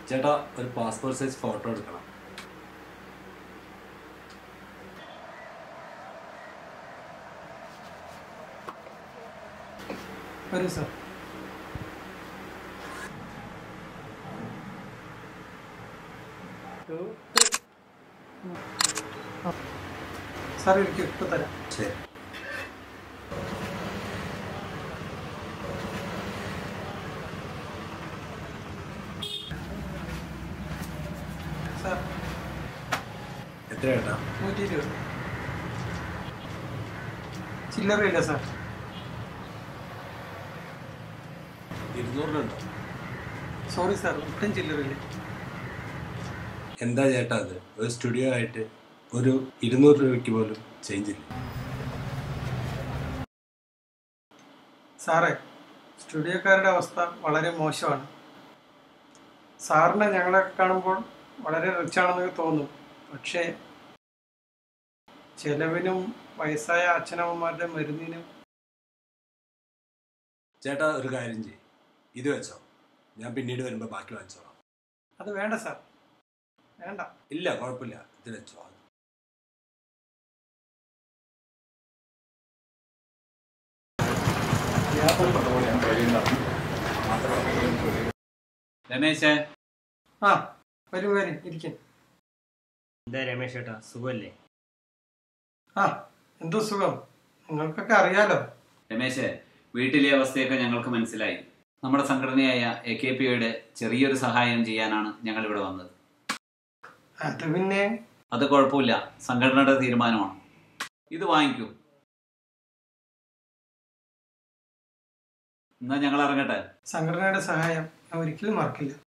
ചേട്ടാ ഒരു passport size photo എടുക്കണം വരൂ സാർ സാർ ഇരിക്കും ഇപ്പം തരാം ശരി സാർ എത്ര ചേട്ടാ നൂറ്റി ഇരുപത് ചില്ലറയില്ല സാർ ഇരുന്നൂറിന് ഉണ്ടോ സോറി സാർ ഒട്ടും ചില്ലറയില്ല എന്താ ചേട്ടാ അത് ഒരു സ്റ്റുഡിയോ ആയിട്ട് ഒരു ഇരുന്നൂറ് രൂപയ്ക്ക് പോലും ചേഞ്ച് ഇല്ല സാറേ സ്റ്റുഡിയോക്കാരുടെ അവസ്ഥ വളരെ മോശമാണ് സാറിനെ ഞങ്ങളെ കാണുമ്പോൾ വളരെ റിച്ച് ആണെന്നൊക്കെ തോന്നും പക്ഷേ ചെലവിനും വയസ്സായ അച്ഛനമ്മമാരുടെ മരുന്നിനും ചേട്ടാ ഒരു കാര്യം ചെയ്യും ഇത് വെച്ചോ ഞാൻ പിന്നീട് വരുമ്പോൾ ബാക്കി വാങ്ങിച്ചോളാം അത് വേണ്ട സാർ വേണ്ട ഇല്ല കുഴപ്പമില്ല ഇത് വെച്ചോ രമേശേ ആ വരും വരും ഇരിക്കും എന്താ രമേശ് ചേട്ടാ സുഖമല്ലേ ആ എന്തോ സുഖം നിങ്ങൾക്കൊക്കെ അറിയാലോ രമേശേ വീട്ടിലെ അവസ്ഥയൊക്കെ ഞങ്ങൾക്ക് മനസ്സിലായി നമ്മുടെ സംഘടനയായ എ കെ പിയുടെ ചെറിയൊരു സഹായം ചെയ്യാനാണ് ഞങ്ങൾ ഇവിടെ വന്നത് അത് പിന്നെ അത് കുഴപ്പമില്ല സംഘടനയുടെ തീരുമാനമാണ് ഇത് വാങ്ങിക്കൂ എന്നാ ഞങ്ങൾ ഇറങ്ങട്ടെ സംഘടനയുടെ സഹായം ഞാൻ ഒരിക്കലും മറക്കില്ല